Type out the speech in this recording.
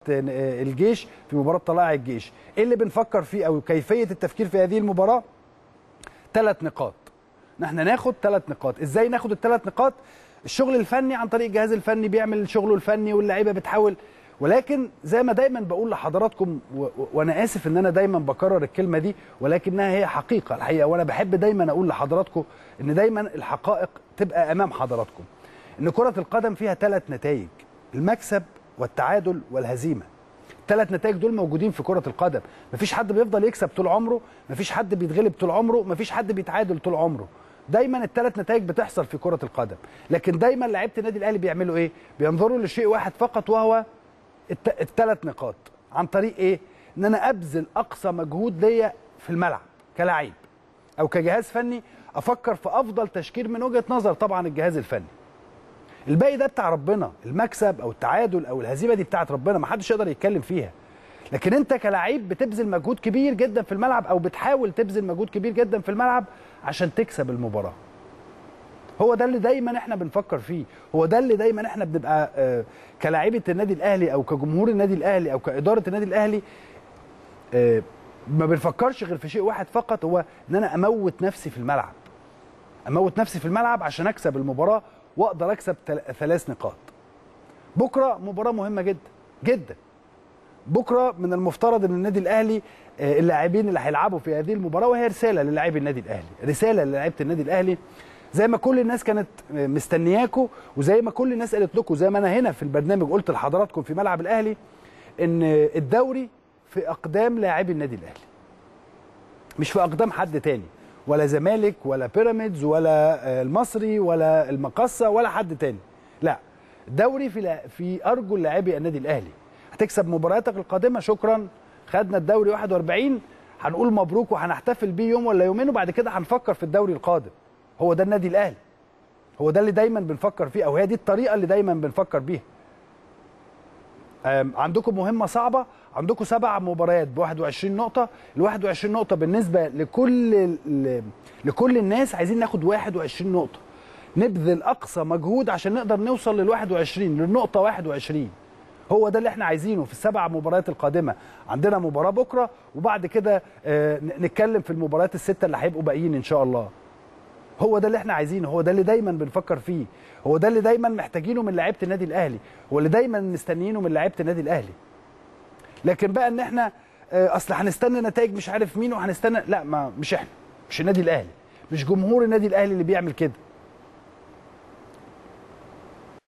آه، الجيش في مباراه طلائع الجيش ايه اللي بنفكر فيه او كيفيه التفكير في هذه المباراه ثلاث نقاط ان احنا ناخد ثلاث نقاط ازاي ناخد الثلاث نقاط الشغل الفني عن طريق الجهاز الفني بيعمل شغله الفني واللعيبه بتحاول ولكن زي ما دايما بقول لحضراتكم و... و... وانا اسف ان انا دايما بكرر الكلمه دي ولكنها هي حقيقه الحقيقه وانا بحب دايما اقول لحضراتكم ان دايما الحقائق تبقى امام حضراتكم ان كره القدم فيها ثلاث نتائج المكسب والتعادل والهزيمه الثلاث نتائج دول موجودين في كره القدم مفيش حد بيفضل يكسب طول عمره مفيش حد بيتغلب طول عمره مفيش حد بيتعادل طول عمره دايما الثلاث نتائج بتحصل في كره القدم لكن دايما لعيبه النادي الاهلي بيعملوا ايه بينظروا لشيء واحد فقط وهو الت- الثلاث نقاط عن طريق ايه ان انا ابذل اقصى مجهود ليا في الملعب كلاعب او كجهاز فني افكر في افضل تشكيل من وجهه نظر طبعا الجهاز الفني الباقي ده بتاع ربنا المكسب او التعادل او الهزيمه دي بتاعت ربنا ما حدش يقدر يتكلم فيها لكن انت كلاعب بتبذل مجهود كبير جدا في الملعب او بتحاول تبذل مجهود كبير جدا في الملعب عشان تكسب المباراه هو ده اللي دايما احنا بنفكر فيه هو ده اللي دايما احنا بنبقى آه، كلاعيبه النادي الاهلي او كجمهور النادي الاهلي او كاداره النادي الاهلي آه، ما بنفكرش غير في شيء واحد فقط هو ان انا اموت نفسي في الملعب اموت نفسي في الملعب عشان اكسب المباراه واقدر اكسب تل- ثلاث نقاط بكره مباراه مهمه جدا جدا بكره من المفترض ان النادي الاهلي آه، اللاعبين اللي هيلعبوا في هذه المباراه وهي رساله للاعبي النادي الاهلي رساله للاعيبه النادي الاهلي زي ما كل الناس كانت آه، مستنياكوا وزي ما كل الناس قالت لكم زي ما انا هنا في البرنامج قلت لحضراتكم في ملعب الاهلي ان الدوري في اقدام لاعبي النادي الاهلي مش في اقدام حد تاني ولا زمالك ولا بيراميدز ولا آه، المصري ولا المقصه ولا حد تاني لا الدوري في لا- في ارجل لاعبي النادي الاهلي هتكسب مبارياتك القادمه شكرا خدنا الدوري 41 هنقول مبروك وهنحتفل بيه يوم ولا يومين وبعد كده هنفكر في الدوري القادم هو ده النادي الاهلي هو ده اللي دايما بنفكر فيه او هي دي الطريقه اللي دايما بنفكر بيها آم، عندكم مهمة صعبة عندكم سبع مباريات ب 21 نقطة ال 21 نقطة بالنسبة لكل ال- لكل الناس عايزين ناخد 21 نقطة نبذل أقصى مجهود عشان نقدر نوصل لل 21 للنقطة 21 هو ده اللي احنا عايزينه في السبع مباريات القادمة عندنا مباراة بكرة وبعد كده آه، ن- نتكلم في المباريات الستة اللي هيبقوا باقيين إن شاء الله هو ده اللي احنا عايزينه هو ده اللي دايما بنفكر فيه هو ده اللي دايما محتاجينه من لعيبه النادي الاهلي هو اللي دايما مستنيينه من لعيبه النادي الاهلي لكن بقى ان احنا آه، اصل هنستنى نتائج مش عارف مين وهنستنى لا ما مش احنا مش النادي الاهلي مش جمهور النادي الاهلي اللي بيعمل كده